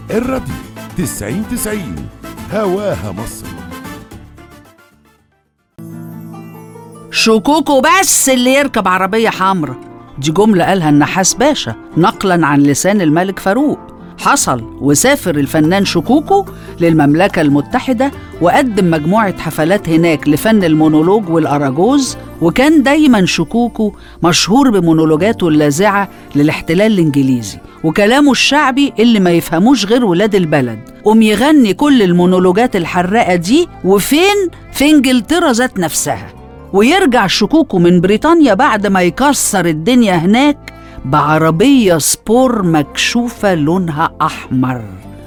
الراديو تسعين تسعين هواها مصر شكوكو بس اللي يركب عربية حمراء دي جملة قالها النحاس باشا نقلا عن لسان الملك فاروق حصل وسافر الفنان شكوكو للمملكة المتحدة وقدم مجموعة حفلات هناك لفن المونولوج والأراجوز وكان دايما شكوكو مشهور بمونولوجاته اللاذعة للاحتلال الإنجليزي وكلامه الشعبي اللي ما يفهموش غير ولاد البلد قوم يغني كل المونولوجات الحراقة دي وفين؟ في إنجلترا ذات نفسها ويرجع شكوكو من بريطانيا بعد ما يكسر الدنيا هناك بعربية سبور مكشوفة لونها أحمر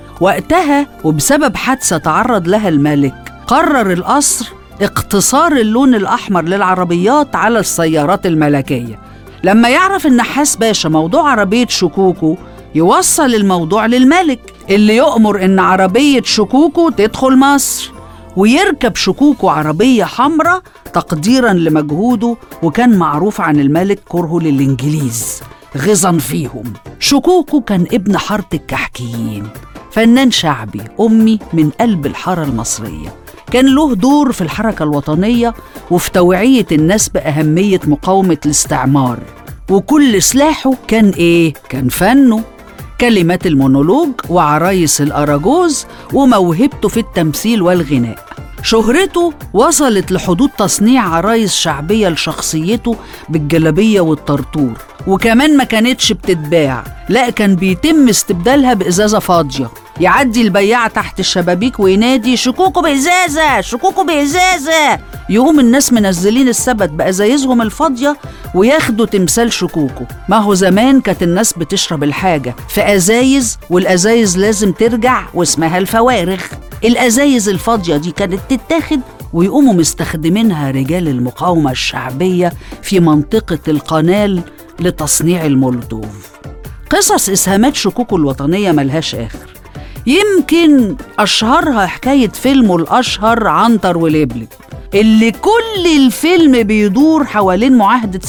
وقتها وبسبب حادثة تعرض لها الملك قرر القصر اقتصار اللون الأحمر للعربيات على السيارات الملكية لما يعرف النحاس باشا موضوع عربية شكوكو يوصل الموضوع للملك اللي يؤمر إن عربية شكوكو تدخل مصر ويركب شكوكو عربية حمراء تقديرا لمجهوده وكان معروف عن الملك كرهه للإنجليز غيظا فيهم شكوكو كان ابن حارة الكحكيين فنان شعبي أمي من قلب الحارة المصرية كان له دور في الحركة الوطنية وفي توعية الناس بأهمية مقاومة الاستعمار وكل سلاحه كان إيه؟ كان فنه كلمات المونولوج وعرايس الأراجوز وموهبته في التمثيل والغناء شهرته وصلت لحدود تصنيع عرايس شعبية لشخصيته بالجلبية والطرطور وكمان ما كانتش بتتباع لا كان بيتم استبدالها بإزازة فاضية يعدي البياع تحت الشبابيك وينادي شكوكو بإزازة شكوكو بإزازة يقوم الناس منزلين السبت بأزايزهم الفاضية وياخدوا تمثال شكوكو ما هو زمان كانت الناس بتشرب الحاجة في أزايز والأزايز لازم ترجع واسمها الفوارغ الأزايز الفاضية دي كانت تتاخد ويقوموا مستخدمينها رجال المقاومة الشعبية في منطقة القنال لتصنيع المولوتوف قصص إسهامات شكوكو الوطنية ملهاش آخر يمكن أشهرها حكاية فيلمه الأشهر عنتر ولبلب اللي كل الفيلم بيدور حوالين معاهدة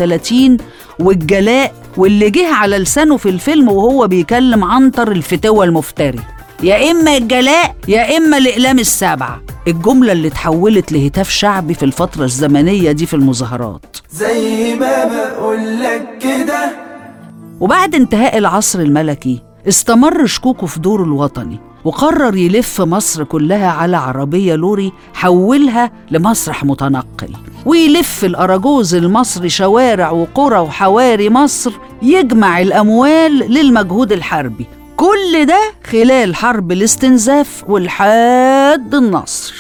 36 والجلاء واللي جه على لسانه في الفيلم وهو بيكلم عنتر الفتوة المفتري يا إما الجلاء يا إما الإقلام السبعة الجملة اللي اتحولت لهتاف شعبي في الفترة الزمنية دي في المظاهرات زي ما بقولك كده وبعد انتهاء العصر الملكي استمر شكوكو في دوره الوطني وقرر يلف مصر كلها على عربية لوري حولها لمسرح متنقل ويلف الأراجوز المصري شوارع وقرى وحواري مصر يجمع الأموال للمجهود الحربي كل ده خلال حرب الاستنزاف والحاد النصر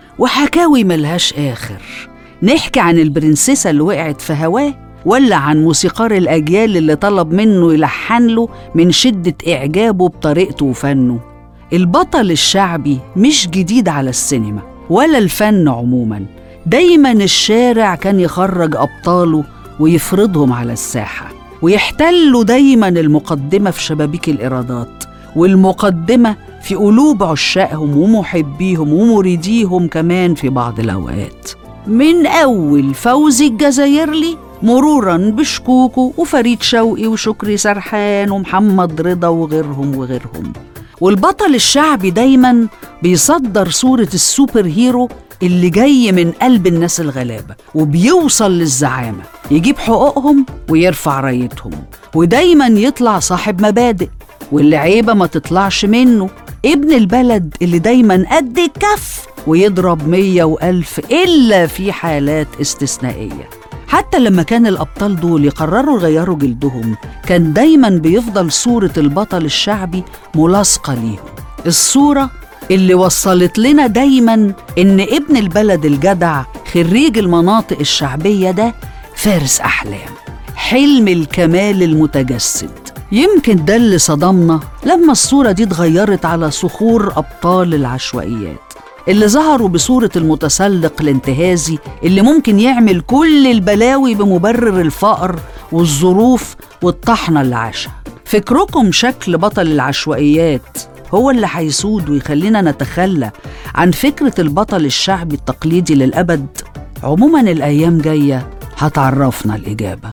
وحكاوي ملهاش آخر نحكي عن البرنسيسة اللي وقعت في هواه ولا عن موسيقار الأجيال اللي طلب منه يلحن له من شدة إعجابه بطريقته وفنه البطل الشعبي مش جديد على السينما ولا الفن عموما دايما الشارع كان يخرج أبطاله ويفرضهم على الساحة ويحتلوا دايما المقدمة في شبابيك الإيرادات والمقدمة في قلوب عشاقهم ومحبيهم ومريديهم كمان في بعض الأوقات من أول فوزي الجزايرلي مرورا بشكوكو وفريد شوقي وشكري سرحان ومحمد رضا وغيرهم وغيرهم والبطل الشعبي دايما بيصدر صورة السوبر هيرو اللي جاي من قلب الناس الغلابة وبيوصل للزعامة يجيب حقوقهم ويرفع رايتهم ودايما يطلع صاحب مبادئ واللي عيبة ما تطلعش منه ابن البلد اللي دايما قد الكف ويضرب مية وألف إلا في حالات استثنائية حتى لما كان الأبطال دول يقرروا يغيروا جلدهم كان دايما بيفضل صورة البطل الشعبي ملاصقة ليهم الصورة اللي وصلت لنا دايما إن ابن البلد الجدع خريج المناطق الشعبية ده فارس أحلام حلم الكمال المتجسد يمكن ده اللي صدمنا لما الصورة دي اتغيرت على صخور أبطال العشوائيات اللي ظهروا بصورة المتسلق الانتهازي اللي ممكن يعمل كل البلاوي بمبرر الفقر والظروف والطحنة اللي عاشها فكركم شكل بطل العشوائيات هو اللي هيسود ويخلينا نتخلى عن فكرة البطل الشعبي التقليدي للأبد عموما الأيام جاية هتعرفنا الإجابة